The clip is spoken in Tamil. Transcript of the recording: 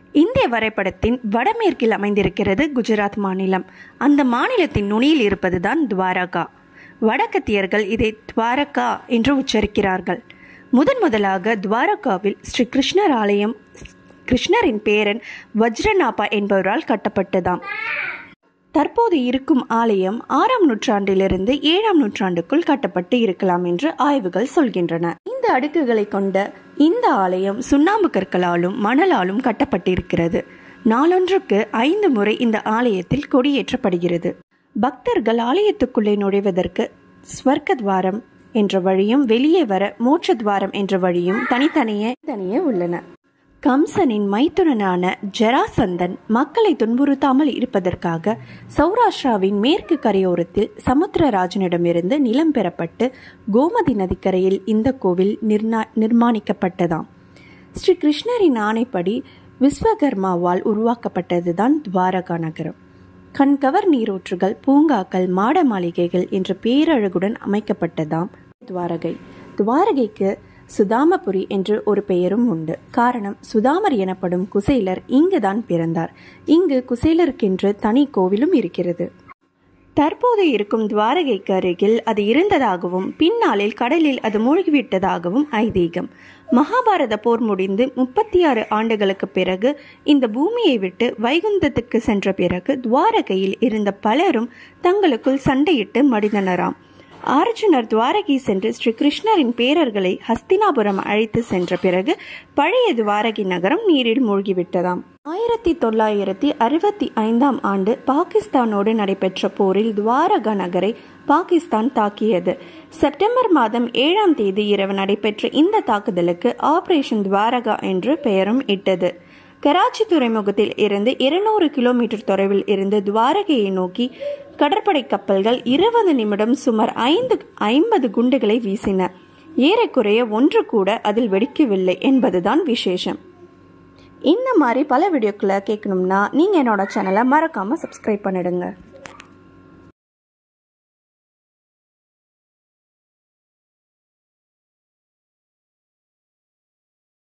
இந்திய வரைபடத்தின் வடமேற்கில் அமைந்திருக்கிறது குஜராத் மாநிலம் அந்த மாநிலத்தின் நுனியில் இருப்பதுதான் துவாரகா வடக்கத்தியர்கள் இதை துவாரகா என்று உச்சரிக்கிறார்கள் முதன் முதலாக துவாரகாவில் ஸ்ரீ கிருஷ்ணர் ஆலயம் கிருஷ்ணரின் பேரன் வஜ்ரநாபா என்பவரால் கட்டப்பட்டதாம் தற்போது இருக்கும் ஆலயம் ஆறாம் நூற்றாண்டிலிருந்து ஏழாம் நூற்றாண்டுக்குள் கட்டப்பட்டு இருக்கலாம் என்று ஆய்வுகள் சொல்கின்றன இந்த அடுக்குகளை கொண்ட இந்த ஆலயம் சுண்ணாம்பு கற்களாலும் மணலாலும் கட்டப்பட்டிருக்கிறது நாளொன்றுக்கு ஐந்து முறை இந்த ஆலயத்தில் கொடியேற்றப்படுகிறது பக்தர்கள் ஆலயத்துக்குள்ளே நுழைவதற்கு ஸ்வர்க்க துவாரம் என்ற வழியும் வெளியே வர மோட்ச துவாரம் என்ற வழியும் தனித்தனியே தனியே உள்ளன கம்சனின் மைத்துனனான ஜராசந்தன் மக்களை துன்புறுத்தாமல் இருப்பதற்காக சௌராஷ்டிராவின் மேற்கு கரையோரத்தில் சமுத்திரராஜனிடமிருந்து நிலம் பெறப்பட்டு கோமதி நதிக்கரையில் இந்த கோவில் நிர்ணா நிர்மாணிக்கப்பட்டதாம் ஸ்ரீ கிருஷ்ணரின் ஆணைப்படி விஸ்வகர்மாவால் உருவாக்கப்பட்டதுதான் துவாரகா நகரம் கண்கவர் நீரூற்றுகள் பூங்காக்கள் மாட மாளிகைகள் என்ற பேரழகுடன் அமைக்கப்பட்டதாம் துவாரகை துவாரகைக்கு சுதாமபுரி என்று ஒரு பெயரும் உண்டு காரணம் சுதாமர் எனப்படும் குசேலர் இங்குதான் பிறந்தார் இங்கு குசேலருக்கென்று தனி கோவிலும் இருக்கிறது தற்போது இருக்கும் துவாரகைக்கு அருகில் அது இருந்ததாகவும் பின்னாளில் கடலில் அது மூழ்கிவிட்டதாகவும் ஐதீகம் மகாபாரத போர் முடிந்து முப்பத்தி ஆறு ஆண்டுகளுக்கு பிறகு இந்த பூமியை விட்டு வைகுந்தத்துக்கு சென்ற பிறகு துவாரகையில் இருந்த பலரும் தங்களுக்குள் சண்டையிட்டு மடிந்தனராம் அர்ஜுனர் துவாரகை சென்று ஸ்ரீ கிருஷ்ணரின் பேரர்களை ஹஸ்தினாபுரம் அழைத்து சென்ற பிறகு பழைய துவாரகி நகரம் நீரில் மூழ்கிவிட்டதாம் ஆயிரத்தி தொள்ளாயிரத்தி அறுபத்தி ஐந்தாம் ஆண்டு பாகிஸ்தானோடு நடைபெற்ற போரில் துவாரகா நகரை பாகிஸ்தான் தாக்கியது செப்டம்பர் மாதம் ஏழாம் தேதி இரவு நடைபெற்ற இந்த தாக்குதலுக்கு ஆபரேஷன் துவாரகா என்று பெயரும் இட்டது கராச்சி துறைமுகத்தில் இருந்து இருநூறு கிலோமீட்டர் தொலைவில் இருந்து துவாரகையை நோக்கி கடற்படை கப்பல்கள் இருபது நிமிடம் சுமார் ஐந்து ஐம்பது குண்டுகளை வீசின ஏறக்குறைய ஒன்று கூட அதில் வெடிக்கவில்லை என்பதுதான் விசேஷம் இந்த மாதிரி பல வீடியோக்களை கேட்கணும்னா நீங்கள் என்னோட சேனலை மறக்காமல் சப்ஸ்கிரைப் பண்ணிடுங்க